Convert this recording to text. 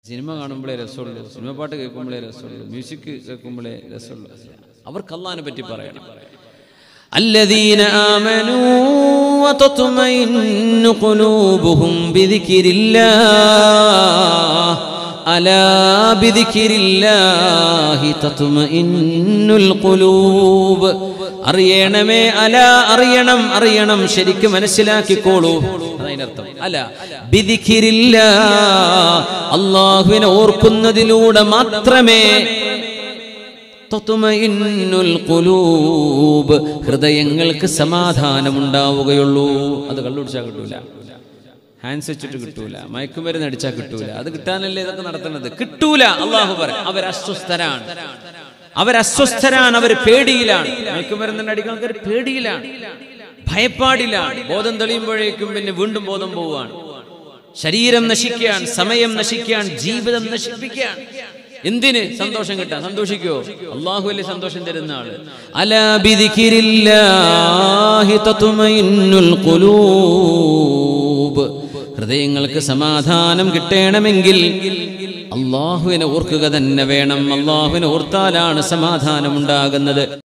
cinema കാണുമ്പോഴേ രസമുള്ളൂ cinema പാട്ട് കേൾക്കുമ്പോഴേ രസമുള്ളൂ music കേൾക്കുമ്പോഴേ രസമുള്ളൂ അവർക്ക് അള്ളാഹിനെ പറ്റി പറയണം الذين آمنوا وتطمئن قلوبهم بذكر الله ألا بذكر الله تطمئن القلوب അറിയണമേ അല അറിയണം അറിയണം ശരിക്കും മനസ്സിലാക്കിക്കോളൂ അതതിനർത്ഥം അല്ല ബിദിഖിരില്ല അള്ളാഹുവിനെ ഓർക്കുന്നതിലൂടെ മാത്രമേ തത്മഇന്നുൽ ഖുലൂബ് ഹൃദയങ്ങൾക്ക് സമാധാനമുണ്ടാവുകയുള്ളൂ അത് കള്ളുടിച്ചാൽ കിട്ടൂല ഹാൻഡ്സ് വെച്ചിട്ട് കിട്ടൂല മയക്കുമരുന്ന് അടിച്ചാൽ കിട്ടൂല അത് കിട്ടാനല്ലേ ഇതൊക്കെ നടത്തുന്നത് കിട്ടൂല അള്ളാഹു പറ അവർ അസ്വസ്ഥരാണ് അവർ അസ്വസ്ഥരാണ് അവർ പേടിയിലാണ് മയക്കുമരുന്ന് അടിക്കാൻ ആൾക്കാർ പേടിയിലാണ് ഭയപ്പാടിലാണ് ബോധം തെളിയുമ്പോഴേക്കും പിന്നെ വീണ്ടും ബോധം പോവുകയാണ് ശരീരം നശിക്കാൻ സമയം നശിക്കാൻ ജീവിതം നശിപ്പിക്കാൻ എന്തിന് സന്തോഷം കിട്ടാൻ സന്തോഷിക്കോ അള്ളാഹു അല്ലേ സന്തോഷം തരുന്ന ആള് അലാ ബിദിഖിരില്ലാഹി തത്മഇന്നുൽ ഖുലൂബ് ഹൃദയങ്ങൾക്ക് സമാധാനം കിട്ടണമെങ്കിൽ അള്ളാഹുവിനെ ഓർക്കുക തന്നെ വേണം അള്ളാഹുവിനെ ഓർത്താലാണ് സമാധാനം ഉണ്ടാകുന്നത്